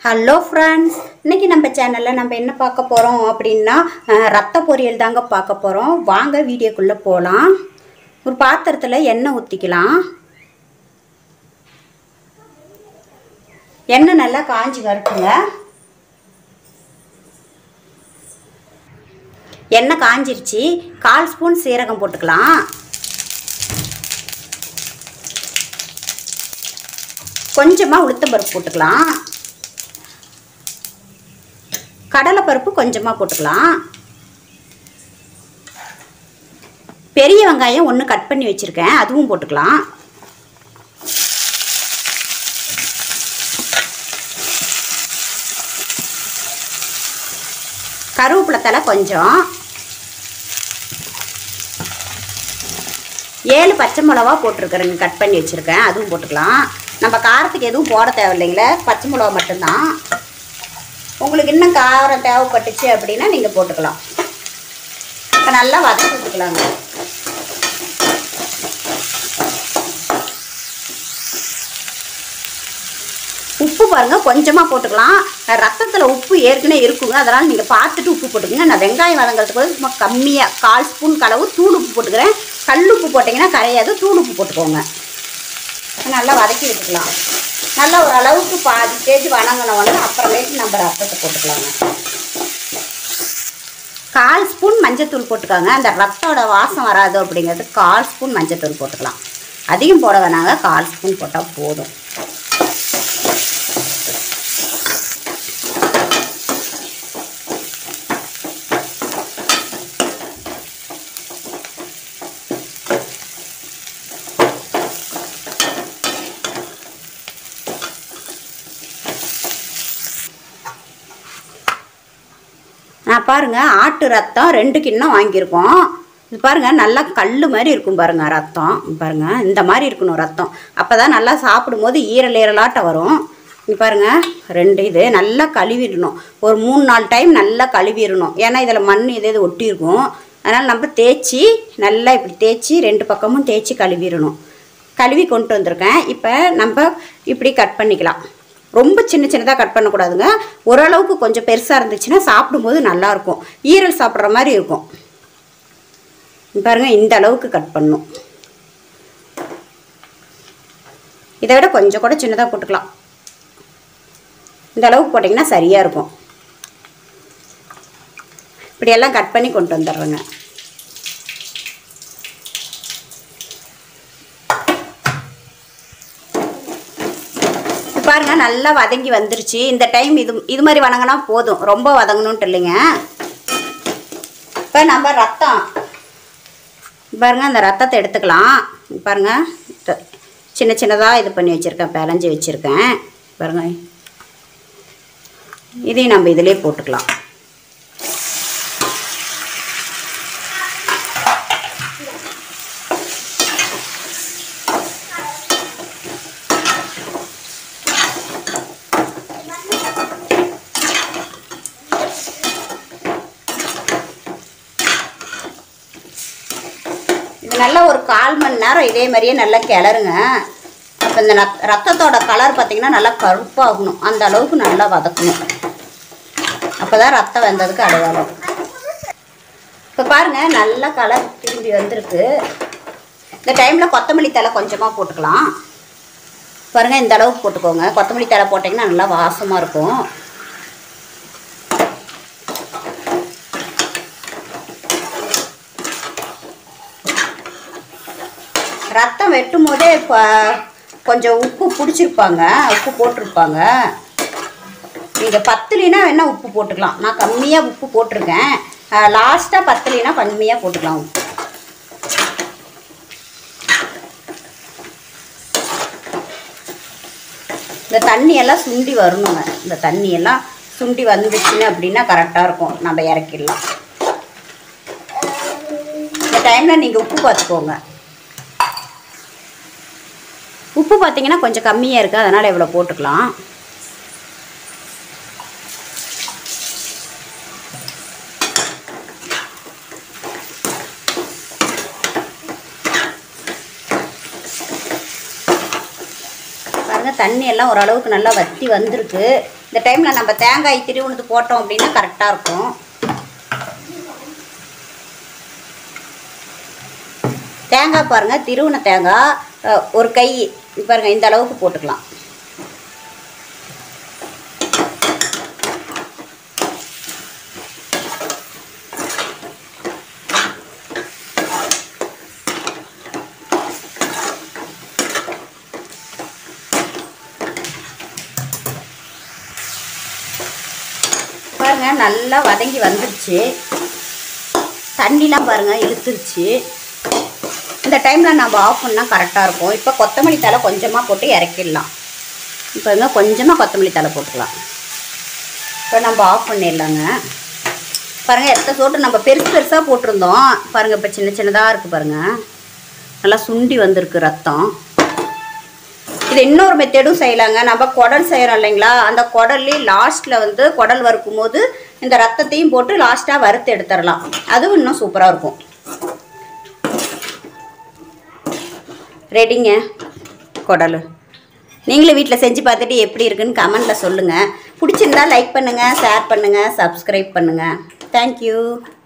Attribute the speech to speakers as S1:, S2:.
S1: hello friends இன்னைக்கு நம்ம சேனலில் நம்ம என்ன பார்க்க போகிறோம் அப்படின்னா அஹ், ரத்த பொரியல் தாங்க பார்க்க போகிறோம் வாங்க வீடியோக்குள்ளே போகலாம் ஒரு பாத்திரத்தில் எண்ணெய் ஊற்றிக்கலாம் எண்ணெய் நல்லா காஞ்சி வரட்டுங்க எண்ணெய் காஞ்சிருச்சு கால் ஸ்பூன் சீரகம் போட்டுக்கலாம் கொஞ்சமாக உளுத்தம்பருப்பு போட்டுக்கலாம் கடலைப்பருப்பு கொஞ்சமாக போட்டுக்கலாம் பெரிய வெங்காயம் ஒன்று கட் பண்ணி வச்சுருக்கேன் அதுவும் போட்டுக்கலாம் கருவேப்பிலை தலை கொஞ்சம் ஏழு பச்சை மிளகா போட்டிருக்கிறேங்க கட் பண்ணி வச்சுருக்கேன் அதுவும் போட்டுக்கலாம் நம்ம காரத்துக்கு எதுவும் போட தேவையில்லைங்களே பச்சை மிளகா மட்டும்தான் உங்களுக்கு இன்னும் காரம் தேவைப்பட்டுச்சு அப்படின்னா நீங்கள் போட்டுக்கலாம் இப்போ நல்லா வதக்கி விட்டுக்கலாங்க உப்பு பாருங்க கொஞ்சமாக போட்டுக்கலாம் ரத்தத்தில் உப்பு ஏற்கனவே இருக்குங்க அதனால் நீங்கள் பார்த்துட்டு உப்பு போட்டுக்கோங்க நான் வெங்காயம் வதங்கிறதுக்கு வந்து சும்மா கம்மியாக கால் ஸ்பூன் கலவு தூள் உப்பு போட்டுக்கிறேன் கல் உப்பு போட்டிங்கன்னா கரையாது தூள் உப்பு போட்டுக்கோங்க நல்லா வதக்கி விட்டுக்கலாம் நல்லா ஒரு அளவுக்கு பாதி ஸ்டேஜ் வணங்கினவொடனே அப்புறமேட்டு நம்ம ரத்தத்தை போட்டுக்கலாங்க கால் ஸ்பூன் மஞ்சத்தூள் போட்டுக்கோங்க அந்த ரத்தோட வாசம் வராது அப்படிங்கிறது கால் ஸ்பூன் மஞ்சத்தூள் போட்டுக்கலாம் அதிகம் போட வேணாங்க கால் ஸ்பூன் போட்டால் போதும் நான் பாருங்க ஆட்டு ரத்தம் ரெண்டு கிண்ணம் வாங்கியிருக்கோம் இது பாருங்க நல்லா கல் மாதிரி இருக்கும் பாருங்க ரத்தம் பாருங்க இந்த மாதிரி இருக்கணும் ரத்தம் அப்போ தான் நல்லா சாப்பிடும்போது ஈரல் ஈரலாட்டம் வரும் இங்க பாருங்க ரெண்டு இது நல்லா கழுவிடணும் ஒரு மூணு நாலு டைம் நல்லா கழுவிடணும் ஏன்னா இதில் மண் இது இது ஒட்டியிருக்கும் அதனால் நம்ம தேய்ச்சி நல்லா இப்படி தேய்ச்சி ரெண்டு பக்கமும் தேய்ச்சி கழுவிடணும் கழுவி கொண்டு வந்திருக்கேன் இப்போ நம்ம இப்படி கட் பண்ணிக்கலாம் ரொம்ப சின்ன சின்னதாக கட் பண்ணக்கூடாதுங்க ஓரளவுக்கு கொஞ்சம் பெருசாக இருந்துச்சுன்னா சாப்பிடும்போது நல்லாயிருக்கும் ஈரல் சாப்பிட்ற மாதிரி இருக்கும் இங்க பாருங்க இந்த அளவுக்கு கட் பண்ணும் இதை விட கொஞ்சம் கூட சின்னதாக போட்டுக்கலாம் இந்த அளவுக்கு போட்டிங்கன்னா சரியாக இருக்கும் இப்படியெல்லாம் கட் பண்ணி கொண்டு வந்துடுறேங்க இது பாருங்க நல்லா வதங்கி வந்துருச்சு இந்த டைம் இது இது மாதிரி வதங்கினா போதும் ரொம்ப வதங்கணுன்ட்டு இல்லைங்க இப்போ நம்ம ரத்தம் பாருங்க அந்த ரத்தத்தை எடுத்துக்கலாம் பாருங்க த- சின்ன சின்னதாக இது பண்ணி வச்சுருக்கேன் பிளஞ்சி வச்சுருக்கேன் பாருங்க இதையும் நம்ம இதிலே போட்டுக்கலாம் இது நல்லா ஒரு கால் மணி நேரம் இதே மாதிரியே நல்லா கிளறுங்க அப்போ இந்த நத்- ரத்தத்தோட கலர் பார்த்தீங்கன்னா நல்லா கருப்பாகணும் அந்த அளவுக்கு நல்லா வதக்கணும் அப்போ தான் ரத்தம் வெந்ததுக்கு அடையாளம் இப்போ பாருங்கள் நல்லா கலர் திரும்பி வந்திருக்கு இந்த டைமில் கொத்தமல்லி தழை கொஞ்சமாக போட்டுக்கலாம் பாருங்கள் இந்த அளவுக்கு போட்டுக்கோங்க கொத்தமல்லி தழை போட்டிங்கன்னா நல்லா வாசமாக இருக்கும் ரத்தம் வெட்டும் போதே இப்போ கொஞ்சம் உப்பு பிடிச்சிருப்பாங்க உப்பு போட்டிருப்பாங்க நீங்கள் பத்துலினா வேணால் உப்பு போட்டுக்கலாம் நான் கம்மியாக உப்பு போட்டிருக்கேன் லாஸ்ட்டாக பத்துலினா கம்மியாக போட்டுக்கலாம் உப்பு இந்த தண்ணியெல்லாம் சுண்டி வரணுங்க இந்த தண்ணியெல்லாம் சுண்டி வந்துச்சுன்னு அப்படின்னா கரெக்டாக இருக்கும் நம்ம இறக்கிடலாம் இந்த டைமில் நீங்கள் உப்பு பார்த்துக்கோங்க உப்பு பார்த்தீங்கன்னா கொஞ்சம் கம்மியாக இருக்குது அதனால் இவ்வளோ போட்டுக்கலாம் பாருங்க தண்ணி எல்லாம் ஓரளவுக்கு நல்லா வற்றி வந்திருக்கு இந்த டைமில் நம்ம தேங்காய் திருவுணத்து போட்டோம் அப்படின்னா கரெக்டாக இருக்கும் தேங்காய் பாருங்கள் திருவுண தேங்காய் அஹ், ஒரு கை இது பாருங்கள் இந்த அளவுக்கு போட்டுக்கலாம் பாருங்க நல்லா வதங்கி வந்துருச்சு தண்ணிலாம் பாருங்க இழுத்துருச்சு இந்த டைமில் நம்ம ஆஃப் பண்ணால் கரெக்டாக இருக்கும் இப்போ கொத்தமல்லி தலை கொஞ்சமாக போட்டு இறக்கிடலாம் இப்போ வந்து கொஞ்சமாக கொத்தமல்லி தலை போட்டுக்கலாம் இப்போ நம்ம ஆஃப் பண்ணிடலாங்க பாருங்கள் எத்தனை சோட்டு நம்ம பெருசு பெருசாக போட்டிருந்தோம் பாருங்கள் இப்போ சின்ன சின்னதாக இருக்குது பாருங்கள் நல்லா சுண்டி வந்திருக்கு ரத்தம் இது இன்னொரு மெத்தடும் செய்யலாங்க நம்ம குடல் செய்கிறோம் இல்லைங்களா அந்த குடல்லையும் லாஸ்ட்டில் வந்து குடல் வறுக்கும் போது இந்த ரத்தத்தையும் போட்டு லாஸ்ட்டாக வறுத்து எடுத்துடலாம் அதுவும் இன்னும் சூப்பராக இருக்கும் ரெடிங்க குடல் நீங்களும் வீட்டில் செஞ்சு பார்த்துட்டு எப்படி இருக்குன்னு கமெண்டில் சொல்லுங்கள் பிடிச்சிருந்தா லைக் பண்ணுங்கள் ஷேர் பண்ணுங்கள் சப்ஸ்கிரைப் பண்ணுங்கள் தேங்க்யூ